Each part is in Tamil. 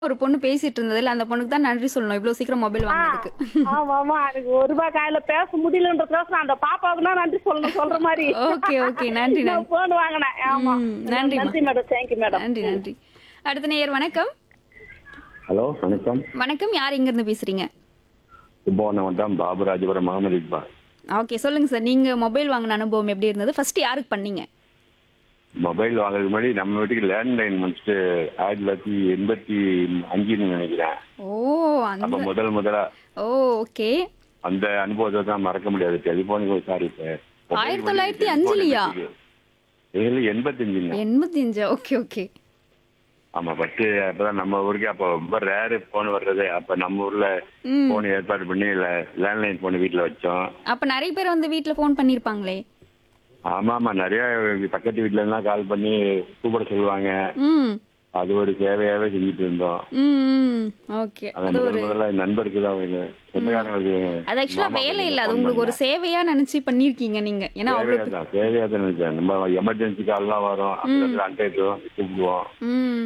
ஒரு பொண்ணு பேசிட்டு இருந்ததுல அந்த பொண்ணுக்கு தான் நன்றி சொல்லணும் இவ்வளவு சீக்கிரம் மொபைல் வாங்கினதுக்கு ஆமா ஆமா எனக்கு ஒரு ரூபாய் காயில பேச முடியலன்றதுக்கோசரம் அந்த பாப்பாவுக்கு தான் நன்றி சொல்லணும் சொல்ற மாதிரி ஓகே ஓகே நன்றி நன்றி போன் வாங்கினேன் ஆமா ம், நன்றிம்மா. நன்றி மேடம் தேங்க்யூ மேடம் நன்றி நன்றி அடுத்த நேயர் வணக்கம் ஹலோ வணக்கம் வணக்கம் யார் எங்க இருந்து பேசுறீங்க கும்பகோணம் வட்டம் பாபுராஜபுரம் முகமது இக்பால் ஓகே சொல்லுங்க சார் நீங்க மொபைல் வாங்கின அனுபவம் எப்படி இருந்தது ஃபர்ஸ்ட் யாருக்கு பண்ணீங்க மொபைல் வாங்குறதுக்கு முன்னாடி நம்ம வீட்டுக்கு லேண்ட்லைன் வந்துட்டு ஆயிரத்தி தொள்ளாயிரத்தி எண்பத்தி அஞ்சுன்னு நினைக்கிறேன் ஓ அப்ப அந்த முதல் முதலா ஓ ஓகே அந்த அனுபவத்தை தான் மறக்க முடியாது டெலிபோனுக்கு சாரி இப்ப ஆயிரத்தி தொள்ளாயிரத்தி அஞ்சுலயா? ஏழு எண்பத்தஞ்சுங்க எண்பத்தி அஞ்சு ஓகே ஓகே ஆமா பட்டு அப்பதான் நம்ம ஊருக்கு அப்ப ரொம்ப ரேரு போன் வர்றது அப்ப நம்ம ஊர்ல ம் போன் ஏற்பாடு பண்ணி லேண்ட்லைன் போன் வீட்டுல வச்சோம் அப்ப நிறைய பேர் வந்து வீட்ல ஃபோன் பண்ணிருப்பாங்களே ஆமா ஆமா நிறைய பக்கத்து வீட்டுல எல்லாம் கால் பண்ணி கூப்பிட சொல்லுவாங்க ம் அது ஒரு சேவையாவே செஞ்சுட்டு இருந்தோம் ம் ஓகே அது அது ஒரு முதல் முதல்ல என் நண்பருக்கு தான் வேணும் சொந்தக்காரங்களுக்கு அது ஆக்சுவலா மாமா வேலை பையனுக்கு இல்ல அது phone உங்களுக்கு ஒரு பண்ணேன். சேவையா நினைச்சு பண்ணிருக்கீங்க நீங்க ஏன்னா தேவையா அவ்வளவு தான் தேவையா தான் நினைச்சேன் நம்ம எமர்ஜென்சி கால்லாம் வரும் அந்த இடத்துல அன்டைட்டும் கூப்பிடுவோம் ம்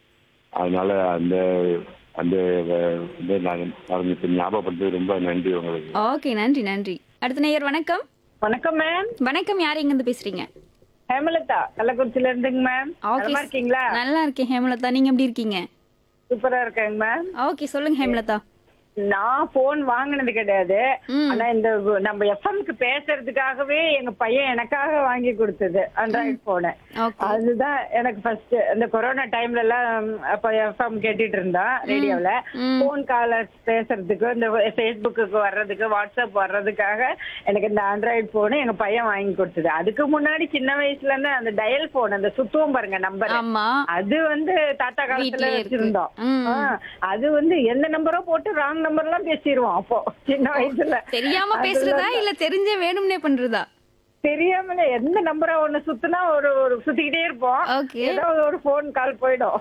அதனால அந்த அந்த அஹ், இது நான் நான் இப்ப ஞாபகப்படுத்தி ரொம்ப நன்றி உங்களுக்கு ஓகே நன்றி நன்றி அடுத்த நேயர் வணக்கம் வணக்கம் மேம் வணக்கம் யார் எங்க இருந்து பேசுறீங்க ஹேமலதா கள்ளக்குறிச்சில இருந்துங்க மேம் ஓகே நல்லா இருக்கீங்களா நல்லா இருக்கேன் ஹேமலதா நீங்க எப்படி இருக்கீங்க சூப்பரா இருக்கேங்க மேம் ஓகே சொல்லுங்க ஹேமலதா நான் போன் வாங்கினது கிடையாது ம். ஆனா இந்த நம்ம எஃப்எம்க்கு பேசுறதுக்காகவே எங்க பையன் எனக்காக வாங்கி கொடுத்தது ஆண்ட்ராய்டு போனு ஓகே அதுதான் எனக்கு ஃபர்ஸ்ட் இந்த கொரோனா டைம்ல எல்லாம் அப்ப எஃப்எம் கேட்டுட்டு இருந்தான் ரேடியோல ம். போன் காலர்ஸ் பேசுறதுக்கு இந்த ஃபேஸ்புக்கு வர்றதுக்கு வாட்ஸ்அப் வர்றதுக்காக எனக்கு இந்த ஆண்ட்ராய்டு போன் எங்க பையன் வாங்கி கொடுத்தது அதுக்கு முன்னாடி சின்ன வயசுல இருந்து அந்த டயல் போன் அந்த சுத்துவோம் பாருங்க நம்பர் ஆமா அது வந்து தாத்தா காலத்துல வீட்லயே இருக்கு. வச்சிருந்தோம் ம். ஆ, அது வந்து எந்த நம்பரோ போட்டு ராங் நம்பர் எல்லாம் பேசிடுவோம் அப்போ சின்ன வயசுல தெரியாம பேசுறதா இல்ல தெரிஞ்சே வேணும்னே பண்றதா தெரியாமல எந்த நம்பரா ஒண்ணு சுத்துனா ஒரு ஒரு சுத்திக்கிட்டே இருப்போம் ஓகே ஏதோ ஒரு போன் கால் போயிடும்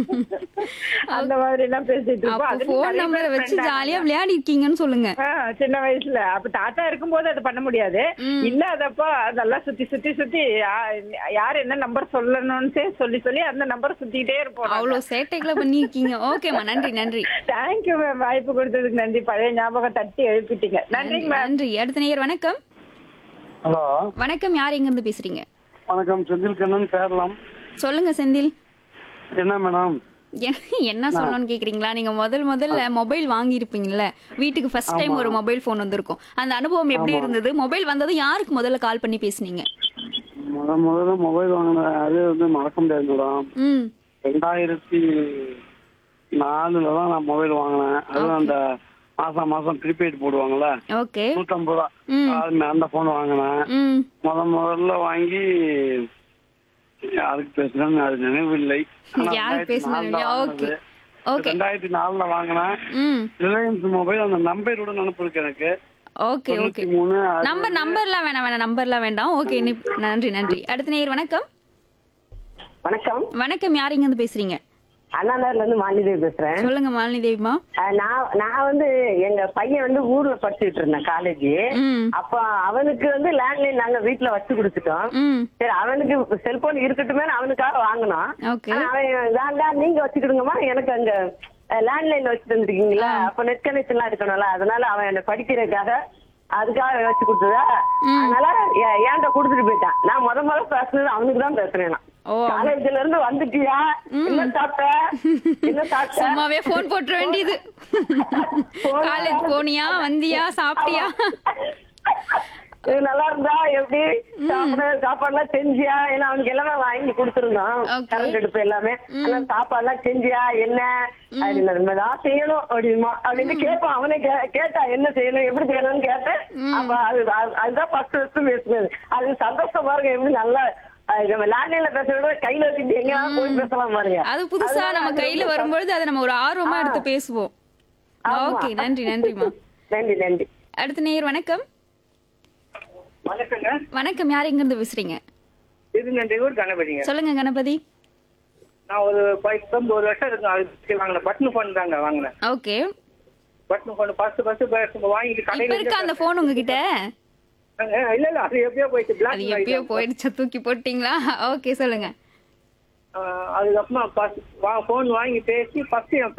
அந்த மாதிரி எல்லாம் பேசிட்டு இருப்போம் அப்போ அதுல போன் நிறைய நம்பரை பேர் வச்சு friend ஜாலியா விளையாடி இருக்கீங்கன்னு சொல்லுங்க ஆ, சின்ன வயசுல அப்ப தாத்தா இருக்கும்போது அது பண்ண முடியாது ம். இல்லாதப்போ அதெல்லாம் சுத்தி சுத்தி சுத்தி யா- யார் என்ன நம்பர் சொல்லணும்னு சொல்லி சொல்லி அந்த நம்பர் சுத்திக்கிட்டே இருப்போம் அவ்வளவு சேட்டைகளை பண்ணிருக்கீங்க ஓகேம்மா நன்றி நன்றி தேங்க்யூ மேம் வாய்ப்பு கொடுத்ததுக்கு நன்றி பழைய ஞாபகம் தட்டி எழுப்பிட்டீங்க நன்றிங்க மேம் நன்றி அடுத்த நேயர் வணக்கம் ஹலோ வணக்கம் யார் எங்க இருந்து பேசுறீங்க வணக்கம் செந்தில் கண்ணன் சேரலாம் சொல்லுங்க செந்தில் என்ன மேடம் என்ன- என்ன சொல்லணும்னு கேக்குறீங்களா நீங்க முதல் முதல்ல மொபைல் வாங்கி இருப்பீங்கல்ல வீட்டுக்கு ஃபர்ஸ்ட் டைம் ஒரு மொபைல் போன் வந்திருக்கும் அந்த அனுபவம் எப்படி இருந்தது மொபைல் வந்ததும் யாருக்கு முதல்ல கால் பண்ணி பேசுனீங்க முத முதல்ல மொபைல் வாங்கினேன் அது வந்து மறக்க முடியாது மேடம் ம் ரெண்டாயிரத்தி நாலுல தான் நான் மொபைல் வாங்கினேன் அதுவும் அந்த மாசம் மாசம் ப்ரீபெய்ட் போடுவாங்கல்ல ஓகே நூற்றம்பது ரூபா ம். அது அந்த போன் வாங்கினேன் ம் முத முதல்ல வாங்கி யாருக்கு பேசுறேன்னு அது நினைவில்லை ஆனா யாருக்கு 2004 பேசுனீங்க தான் ஓகே வாங்கினது. ஓகே ரெண்டாயிரத்தி நாலுல வாங்கினேன் ம் ரிலையன்ஸ் மொபைல் அந்த நம்பரோட நினப்பு இருக்கு எனக்கு ஓகே ஓகே தொண்ணூத்தி மூணு அது நம்பர் நம்பர்லாம் வேணாம் வேணாம் நம்பர்லாம் வேண்டாம் ஓகே நன்றி நன்றி அடுத்த நேயர் வணக்கம் வணக்கம் வணக்கம் யார் இங்க இருந்து பேசுறீங்க அண்ணா நகர்ல இருந்து மாலிதேவி பேசுறேன் சொல்லுங்க மாலினி தேவிமா அஹ் நான் நான் வந்து எங்க பையன் வந்து ஊர்ல படிச்சுட்டு இருந்தேன் காலேஜ் ம் அப்ப அவனுக்கு வந்து லேண்ட்லைன் நாங்க வீட்டுல வச்சு கொடுத்துட்டோம் ம் சரி அவனுக்கு செல்போன் இருக்கட்டுமே அவனுக்காக வாங்கினோம் ஓகே ஆனா அவன் வேண்டாம் நீங்க வச்சுக்கிடுங்கம்மா எனக்கு அங்க லேண்ட்லைன்ல வச்சு தந்துருக்கீங்களா அப்ப நெட் கனெக்ஷன் எல்லாம் இருக்கணும்ல அதனால அவன் என்ன படிக்கிறதுக்காக அதுக்காக வச்சு கொடுத்ததா அதனால ஏ- ஏன்ட்ட கொடுத்துட்டு போயிட்டான் நான் முத முத பேசுனது அவனுக்கு தான் பேசுறேன் நான் ஓ காலேஜ்ல இருந்து வந்துட்டியா என்ன சாப்பிட்ட என்ன சாப்பிட்ட சும்மாவே போன் போட்டுற வேண்டியது காலேஜ் போனியா வந்தியா சாப்பிட்டியா இது நல்லா இருந்தா எப்படி சாப்பிட சாப்பாடுலாம் செஞ்சியா ஏன்னா அவனுக்கு எல்லாமே வாங்கி கொடுத்துருந்தோம் Okay. கரண்ட் அடுப்பு எல்லாமே ஆனா சாப்பாடுலாம் செஞ்சியா என்ன அப்படின்னு நம்ம தான் செய்யணும் அப்படிமா அப்படின்னு கேட்பான் அவனே கே- கேட்டா என்ன செய்யணும் எப்படி செய்யணும்னு கேட்டேன் அப்ப அது அது- அதுதான் ஃபர்ஸ்ட் ஃபர்ஸ்ட் பேசுனது அது சந்தோஷமா இருக்கு எப்படி நல்லா அது நம்ம லேண்ட்லைன்ல பேசுறத விட கையில வச்சுட்டு எங்க போய் பேசலாம் பாருங்க அது புதுசா அதனால நம்ம அது கையில ரொம்ப வரும்பொழுது அதை நம்ம ஒரு ஆர்வமா எடுத்து பேசுவோம் ஆமா. ஓகே நன்றி நன்றிமா நன்றி நன்றி அடுத்த நேயர் வணக்கம் வணக்கங்க வணக்கம் யார் எங்க இருந்து பேசுறீங்க திருநெல்வேலூர் கணபதிங்க சொல்லுங்க கணபதி நான் ஒரு பத்து ஒரு வருஷம் இருக்கும் அது வாங்கினேன் பட்டன் ஃபோன் தாங்க வாங்கினேன் okay button phone first first வாங்கிட்டு இப்ப கடையில இருக்க அந்த போன் உங்ககிட்ட இல்ல இல்ல அது எப்பயோ போயிட்டு அது பிளாக் எப்பயோ போயிடுச்சா தூக்கி போட்டீங்களா ஓகே சொல்லுங்க அதுக்கப்புறமா ஃபோன் வாங்கி பேசி ஃபர்ஸ்ட் என்